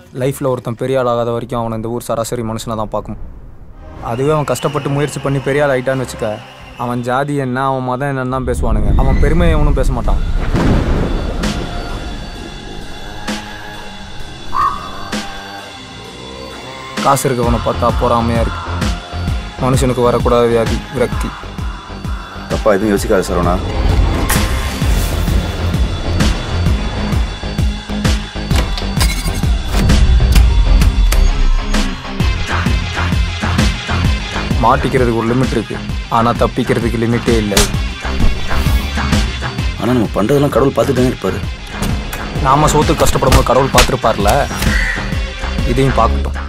லைஃப்பில் ஒருத்தன் பெரிய ஆள் ஆகாத வரைக்கும் அவனை இந்த ஊர் சராசரி மனுஷனை தான் பார்க்கும் அதுவே அவன் கஷ்டப்பட்டு முயற்சி பண்ணி பெரிய ஆள் ஆகிட்டான்னு வச்சுக்க அவன் ஜாதி என்ன அவன் மதம் என்னன்னு தான் பேசுவானுங்க அவன் பெருமையை எவனும் பேச மாட்டான் காசு இருக்கவனை பார்த்தா பொறாமையாக இருக்கு மனுஷனுக்கு வரக்கூடாத வியாதி விரக்தி தப்பா எதுவும் யோசிக்காத சரவணா மாட்டிக்கிறதுக்கு ஒரு லிமிட் இருக்கு ஆனால் தப்பிக்கிறதுக்கு லிமிட்டே இல்லை ஆனா நம்ம பண்றதெல்லாம் கடவுள் பார்த்துட்டு தானே இருப்பாரு நாம சோத்துக்கு கஷ்டப்படும்போது கடவுள் பார்த்துருப்பார்ல இதையும் பார்க்கட்டும்